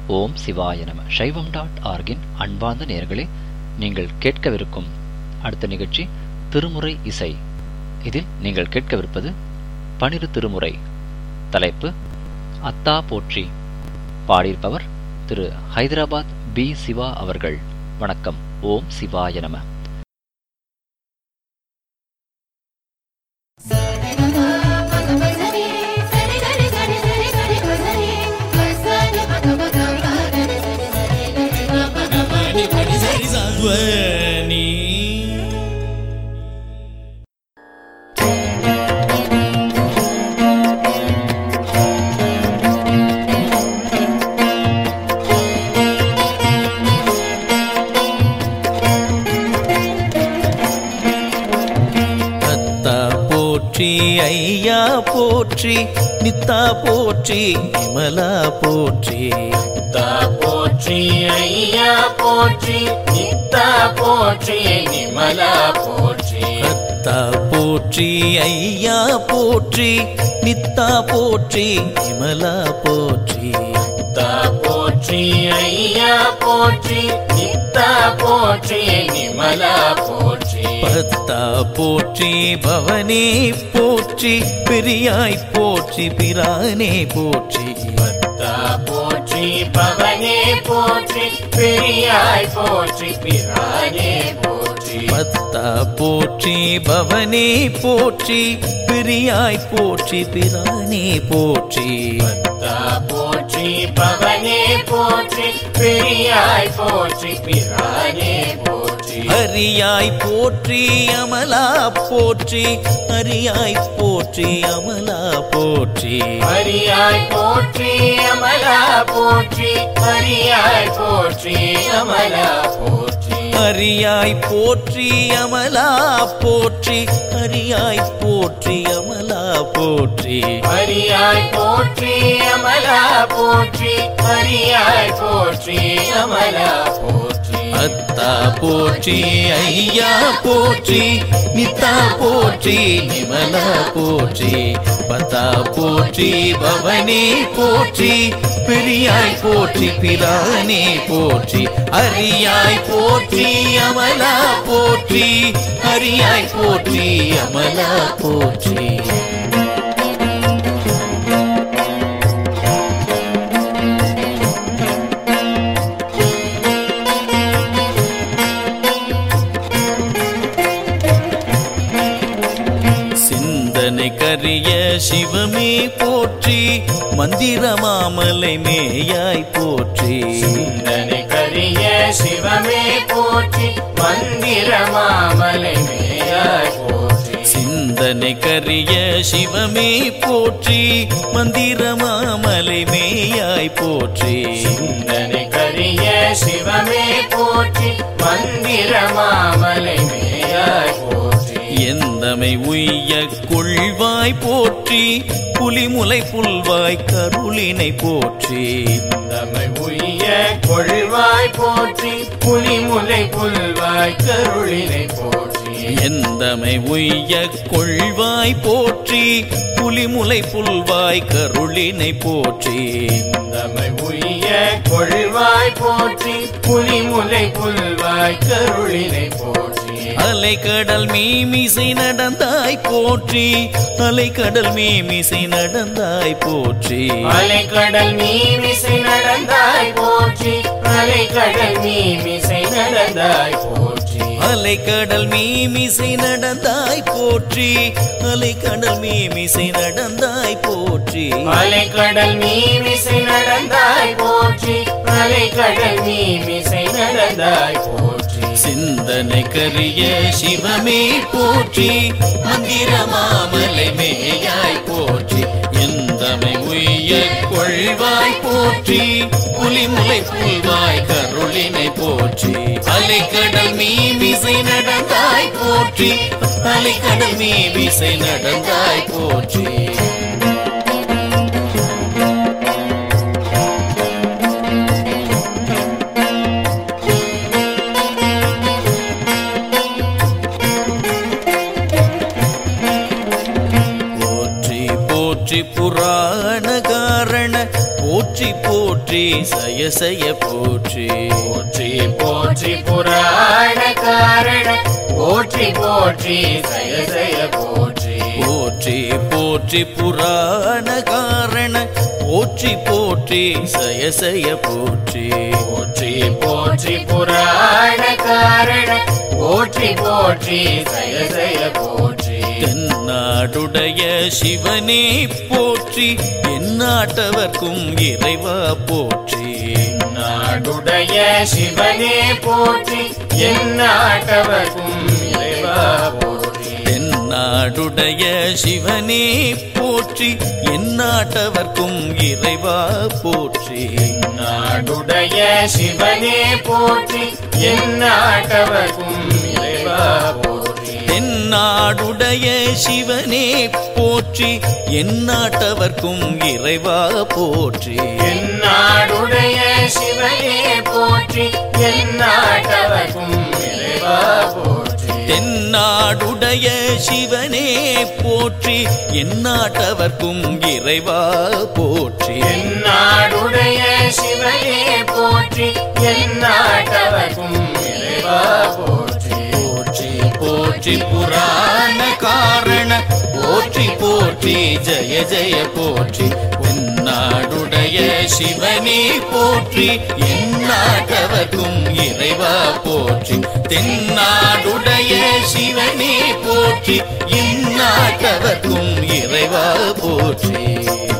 ஓம் சிவாய நம சைவம் டாட் ஆர்கின் அன்பார்ந்த நேயர்களே நீங்கள் கேட்கவிருக்கும் அடுத்த நிகழ்ச்சி திருமுறை இசை இதில் நீங்கள் கேட்கவிருப்பது பனிரு திருமுறை தலைப்பு அத்தா போற்றி பாடியிருப்பவர் திரு ஹைதராபாத் பி சிவா அவர்கள் வணக்கம் ஓம் சிவாய நம ಧ್ವನಿ அத்தா போற்றி ஐயா போற்றி நித்தா போற்றி விமலா போற்றி நித்தா போற்றி ஐயா போற்றி நித்தா போற்றி நிமலா போற்றி அத்தா போற்றி ஐயா போற்றி நித்தா போற்றி விமலா போற்றி நித்தா போற்றி ஐயா போற்றி நித்தா போற்றி நிமலா போற்றி பத்தா போற்றி பவனே போற்றி பெரியாய் போற்றி பிரானே போற்றி பத்தா போற்றி பவனே போற்றி பெரியாய் போற்றி பிரானே போற்றி பத்தா போற்றி பவனே போற்றி பிரியாய் போற்றி பிரானே போற்றி பத்தா போற்றி பவனே போற்றி பெரியாய் போற்றி பிரானே போற்றி ஹரியாய் போற்றி அமலா போற்றி ஹரியாய் போற்றி அமலா போற்றி ஹரியாய் போற்றி அமலா போற்றி ஹரியாய் போற்றி அமலா போற்றி ஹரியாய் போற்றி அமலா போற்றி ஹரியாய் போற்றி அமலா போற்றி ஹரியாய் போற்றி அமலா போற்றி ஹரியாய் போற்றி அமலா போற்றி அத்தா போற்றி ஐயா போற்றி நித்தா போற்றி நிமலா போற்றி பத்தா போற்றி பவனே போற்றி பெரியாய் போற்றி பிரானே போற்றி அரியாய் போற்றி அமலா போற்றி அரியாய் போற்றி அமலா போற்றி சிந்தனை கரிய சிவமே போற்றி மந்திர மாமலை மேயாய் போற்றி சிந்தனை கரிய சிவமே போற்றி மந்திர மாமலை மேயாய் போற்றி சிந்தனை கரிய சிவமே போற்றி மந்திர மாமலை மேயாய் போற்றி சிந்தனை கரிய சிவமே போற்றி மந்திர மாமலை மேயாய் போற்றி எந்தமை உய்ய கொள்வாய் போற்றி புலிமுலை புல்வாய் கருளினை போற்றி தம்மை உய்ய கொள்வாய் போற்றி புலிமுலை புல்வாய் கருளினை போற்றி எந்தமை உய்ய கொள்வாய் போற்றி புலிமுலை புல்வாய் கருளினை போற்றி தம்மை உய்ய கொள்வாய் போற்றி புலிமுலை புல்வாய் கருளினை போற்றி அலைக்கடல் மீமிசை நடந்தாய் போற்றி அலைக்கடல் மீமிசை நடந்தாய் போற்றி அலைக்கடல் மீமிசை நடந்தாய் போற்றி அலைக்கடல் மீமிசை நடந்தாய் போற்றி அலைக்கடல் மீமிசை நடந்தாய் போற்றி அலைக்கடல் மீமிசை நடந்தாய் போற்றி அலைக்கடல் மீமிசை நடந்தாய் போற்றி அலைக்கடல் மீமிசை நடந்தாய் போற்றி சிந்தனை கரிய சிவமே போற்றி மந்திர மாமலை மேயாய் போற்றி எந்தமை உய்ய கொள்வாய் போற்றி புலிமுலை புல்வாய் கருளினை போற்றி அலைக்கடல் மீமிசை நடந்தாய் போற்றி அலைக்கடல் மீமிசை நடந்தாய் போற்றி போற்றி போற்றி புராண காரண போற்றி போற்றி போற்றி சய சய போற்றி போற்றி போற்றி புராண காரண போற்றி போற்றி ஜய ஜய போற்றி போற்றி போற்றி புராண காரண போற்றி போற்றி சய சய போற்றி போற்றி போற்றி புராண காரண போற்றி போற்றி ஜய ஜய போற்றி தென்னாடுடைய சிவனே போற்றி எந்நாட்டவர்க்கும் இறைவா போற்றி நாடுடைய சிவனே போற்றி எந்நாட்டவர்க்கும் இறைவா போற்றி தென்னாடுடைய சிவனே போற்றி எந்நாட்டவர்க்கும் இறைவா போற்றி நாடுடைய சிவனே போற்றி எந்நாட்டவர்க்கும் இறைவா போற்றி தென்னாடுடைய சிவனே போற்றி எந்நாட்டவர்க்கும் இறைவா போற்றி எந்நாடுடைய சிவனே போற்றி எந்நாட்டவர்க்கும் இறைவா போற்றி தென்னாடுடைய சிவனே போற்றி எந்நாட்டவர்க்கும் இறைவா போற்றி எந்நாடுடைய சிவனே போற்றி எந்நாட்டவர்க்கும் இறைவா போற்றி போற்றி போற்றி புராண காரண போற்றி போற்றி ஜெய ஜெய போற்றி தென்னாடுடைய சிவனே போற்றி எந்நாட்டவர்க்கும் இறைவா போற்றி தென்னாடுடைய சிவனே போற்றி எந்நாட்டவர்க்கும் இறைவா போற்றி